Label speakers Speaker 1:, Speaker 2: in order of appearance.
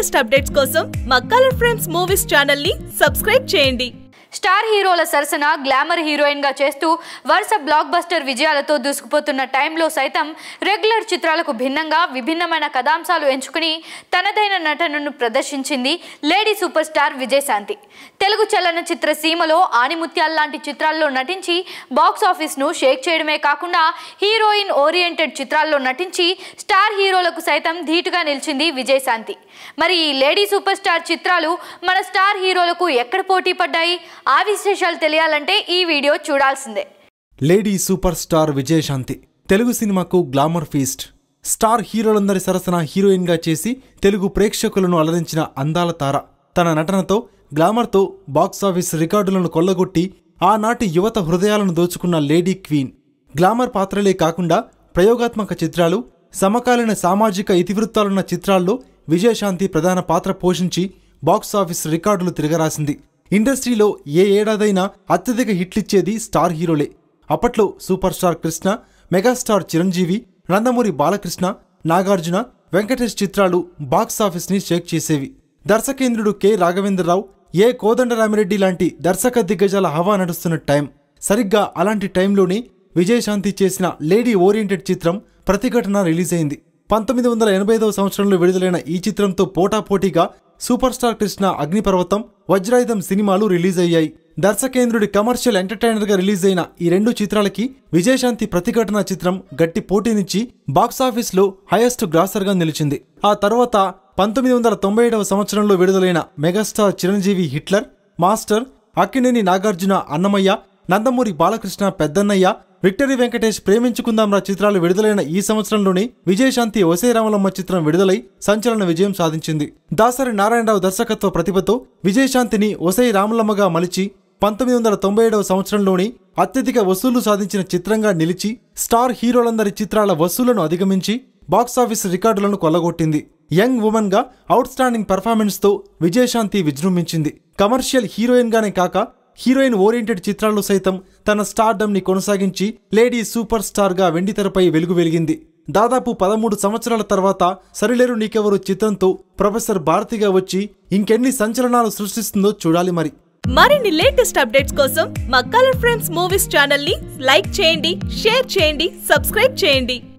Speaker 1: latest updates కోసం మా Colour Frames Movies channel ని సబ్స్క్రైబ్ చేయండి
Speaker 2: స్టార్ హీరోల సరసన గ్లామర్ హీరోయిన్గా చేస్తూ వరుస బ్లాక్ బస్టర్ విజయాలతో దూసుకుపోతున్న టైంలో సైతం రెగ్యులర్ చిత్రాలకు భిన్నంగా విభిన్నమైన కథాంశాలు ఎంచుకుని తనదైన నటనను ప్రదర్శించింది lady super star Vijayashanti Telugu చలనచిత్ర సీమలో ఆనిముత్యాల లాంటి చిత్రాల్లో నటించి బాక్స్ ఆఫీస్ను షేక్ చేయడమే కాకుండా హీరోయిన్ ఓరియంటెడ్ చిత్రాల్లో నటించి స్టార్ హీరోలకు సైతం ధీటుగా నిలిచింది విజయశాంతి మరి ఈ లేడీ సూపర్ స్టార్ చిత్రాలు మన స్టార్ హీరోలకు ఎక్కడ పోటీ పడ్డాయి ఆ విశేషాలు తెలియాలంటే ఈ వీడియో చూడాల్సిందే
Speaker 3: lady super star Vijayashanti Telugu సినిమాకు గ్లామర్ ఫీస్ట్ స్టార్ హీరోలందరి సరసన హీరోయిన్గా చేసి తెలుగు ప్రేక్షకులను అలరించిన అందాల తార తన నటనతో గ్లామర్తో బాక్సాఫీస్ రికార్డులను కొల్లగొట్టి ఆనాటి యువత హృదయాలను దోచుకున్న లేడీ క్వీన్ గ్లామర్ పాత్రలే కాకుండా ప్రయోగాత్మక చిత్రాలు సమకాలీన సామాజిక ఇతివృత్తాలున్న చిత్రాల్లో విజయశాంతి ప్రధాన పాత్ర పోషించి బాక్సాఫీస్ రికార్డులు తిరగరాసింది ఇండస్ట్రీలో ఏ ఏడాదైనా అత్యధిక హిట్లిచ్చేది స్టార్ హీరోలే అప్పట్లో super star Krishna megastar Chiranjeevi Nandamuri Balakrishna Nagarjuna Venkatesh చిత్రాలు బాక్సాఫీస్ని షేక్ చేసేవి దర్శకేంద్రుడు కె రాఘవేంద్రరావు ఏ కోదండరామిరెడ్డి లాంటి దర్శక దిగ్గజాల హవా నడుస్తున్న టైం సరిగ్గా అలాంటి టైంలోనే విజయశాంతి చేసిన లేడీ ఓరియంటెడ్ చిత్రం ప్రతిఘటన రిలీజ్ అయింది పంతొమ్మిది వందల ఎనభై ఐదవ సంవత్సరంలో విడుదలైన ఈ చిత్రంతో పోటాపోటీగా సూపర్ స్టార్ కృష్ణ అగ్నిపర్వతం వజ్రాయుధం సినిమాలు రిలీజ్ అయ్యాయి దర్శకేంద్రుడి కమర్షియల్ ఎంటర్టైనర్ గా రిలీజ్ అయిన ఈ రెండు చిత్రాలకి విజయశాంతి ప్రతిఘటన చిత్రం గట్టి పోటీనిచ్చి బాక్సాఫీస్ లో హైయెస్ట్ గ్రాసర్ గా నిలిచింది ఆ తర్వాత పంతొమ్మిది వందల తొంభై ఏడవ సంవత్సరంలో విడుదలైన megastar Chiranjeevi Hitler master Akkineni Nagarjuna Annamayya Nandamuri Balakrishna Peddannayya victory Venkatesh ప్రేమించుకుందాంరా చిత్రాలు విడుదలైన ఈ సంవత్సరంలోనే విజయశాంతి ఒసే రామలమ్మ చిత్రం విడుదలై సంచలన విజయం సాధించింది దాసరి నారాయణరావు దర్శకత్వ ప్రతిభతో విజయశాంతిని ఒసై రామలమ్మగా మలిచి పంతొమ్మిది వందల తొంభై ఏడవ సంవత్సరంలోని అత్యధిక వసూళ్లు సాధించిన చిత్రంగా నిలిచి స్టార్ హీరోలందరి చిత్రాల వసూళ్లను అధిగమించి బాక్సాఫీస్ రికార్డులను కొల్లగొట్టింది యంగ్ ఉమెన్ గా అవుట్ స్టాండింగ్ పెర్ఫార్మెన్స్ తో విజయశాంతి విజృంభించింది కమర్షియల్ హీరోయిన్ గానే కాక హీరోయిన్ ఓరియంటెడ్ చిత్రాల్లో సైతం తన స్టార్డమ్ ని కొనసాగించి లేడీ సూపర్ స్టార్ గా వెండితెరపై వెలుగు వెలిగింది దాదాపు పదమూడు సంవత్సరాల తర్వాత సరిలేరు నీకెవరు చిత్రంతో ప్రొఫెసర్ భారతిగా వచ్చి ఇంకెన్ని సంచలనాలు సృష్టిస్తుందో చూడాలి మరి
Speaker 1: మరిన్ని లేటెస్ట్ అప్డేట్స్ కోసం మా కలర్ ఫ్రేమ్స్ మూవీస్ ఛానల్ ని లైక్ చేయండి షేర్ చేయండి సబ్స్క్రైబ్ చేయండి